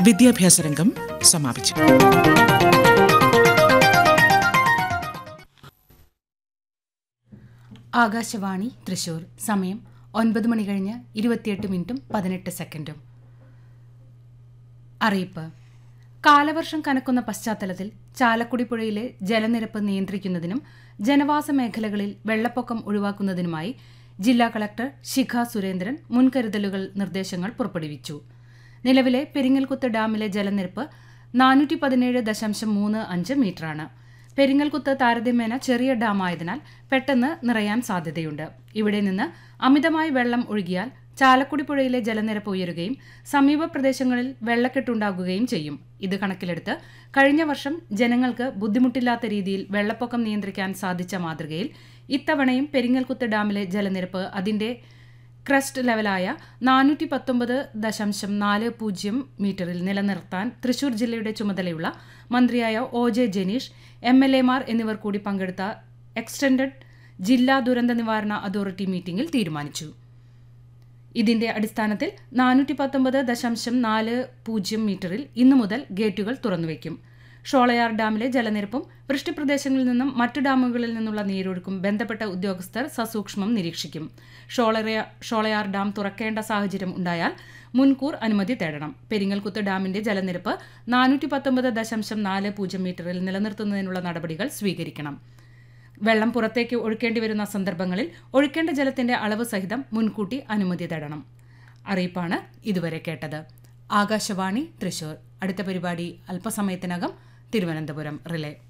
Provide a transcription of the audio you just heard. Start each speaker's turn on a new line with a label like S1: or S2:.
S1: വിദ്യാഭ്യാസ രംഗം സമാപിച്ചു
S2: ആകാശവാണി തൃശൂർ സമയം ഒൻപത് മണി കഴിഞ്ഞ് ഇരുപത്തിയെട്ട് മിനിറ്റും പതിനെട്ട് സെക്കൻഡും അറിയിപ്പ് കാലവർഷം കനക്കുന്ന പശ്ചാത്തലത്തിൽ ചാലക്കുടി പുഴയിലെ ജലനിരപ്പ് നിയന്ത്രിക്കുന്നതിനും ജനവാസ മേഖലകളിൽ വെള്ളപ്പൊക്കം ഒഴിവാക്കുന്നതിനുമായി ജില്ലാ കളക്ടർ ശിഖ സുരേന്ദ്രൻ മുൻകരുതലുകൾ നിർദ്ദേശങ്ങൾ പുറപ്പെടുവിച്ചു നിലവിലെ പെരിങ്ങൽകുത്ത് ഡാമിലെ ജലനിരപ്പ് നാനൂറ്റി പതിനേഴ് ദശാംശം മൂന്ന് അഞ്ച് മീറ്ററാണ് പെരിങ്ങൽകുത്ത് താരതമ്യേന ചെറിയ ഡാമായതിനാൽ പെട്ടെന്ന് നിറയാൻ സാധ്യതയുണ്ട് ഇവിടെ നിന്ന് അമിതമായി വെള്ളം ഒഴുകിയാൽ ചാലക്കുടി പുഴയിലെ ജലനിരപ്പ് ഉയരുകയും സമീപ പ്രദേശങ്ങളിൽ വെള്ളക്കെട്ടുണ്ടാകുകയും ചെയ്യും ഇത് കണക്കിലെടുത്ത് കഴിഞ്ഞ വർഷം ജനങ്ങൾക്ക് ബുദ്ധിമുട്ടില്ലാത്ത രീതിയിൽ വെള്ളപ്പൊക്കം നിയന്ത്രിക്കാൻ സാധിച്ച മാതൃകയിൽ ഇത്തവണയും പെരിങ്ങൽകുത്ത് ഡാമിലെ ജലനിരപ്പ് അതിന്റെ ക്രസ്റ്റ് ലെവലായ നാനൂറ്റി പത്തൊമ്പത് ദശാംശം നാല് പൂജ്യം മീറ്ററിൽ നിലനിർത്താൻ തൃശൂർ ജില്ലയുടെ ചുമതലയുള്ള മന്ത്രിയായ O J Janeesh M L എമാർ എന്നിവർ കൂടി പങ്കെടുത്ത എക്സ്റ്റൻഡഡ് ജില്ലാ ദുരന്ത നിവാരണ അതോറിറ്റി മീറ്റിംഗിൽ തീരുമാനിച്ചു ഇതിന്റെ അടിസ്ഥാനത്തിൽ നാനൂറ്റി പത്തൊമ്പത് ദശാംശം നാല് പൂജ്യം മീറ്ററിൽ ഇന്നു മുതൽ ഗേറ്റുകൾ തുറന്നുവയ്ക്കും ഷോളയാർ ഡാമിലെ ജലനിരപ്പും വൃഷ്ടിപ്രദേശങ്ങളിൽ നിന്നും മറ്റു ഡാമുകളിൽ നിന്നുള്ള നീരൊഴുക്കും ബന്ധപ്പെട്ട ഉദ്യോഗസ്ഥർ സസൂക്ഷ്മം നിരീക്ഷിക്കും ഷോളയ ഷോളയാർ ഡാം തുറക്കേണ്ട സാഹചര്യം ഉണ്ടായാൽ മുൻകൂർ അനുമതി തേടണം പെരിങ്ങൽകുത്ത് ഡാമിന്റെ ജലനിരപ്പ് നാനൂറ്റി പത്തൊമ്പത് ദശാംശം നാല് പൂജ്യം മീറ്ററിൽ നിലനിർത്തുന്നതിനുള്ള നടപടികൾ സ്വീകരിക്കണം വെള്ളം പുറത്തേക്ക് ഒഴുക്കേണ്ടി വരുന്ന സന്ദർഭങ്ങളിൽ ഒഴുക്കേണ്ട ജലത്തിന്റെ അളവ് സഹിതം മുൻകൂട്ടി അനുമതി തേടണം അറിയിപ്പാണ് ഇതുവരെ കേട്ടത് ആകാശവാണി തൃശൂർ അടുത്ത പരിപാടി അല്പസമയത്തിനകം തിരുവനന്തപുരം റിലേ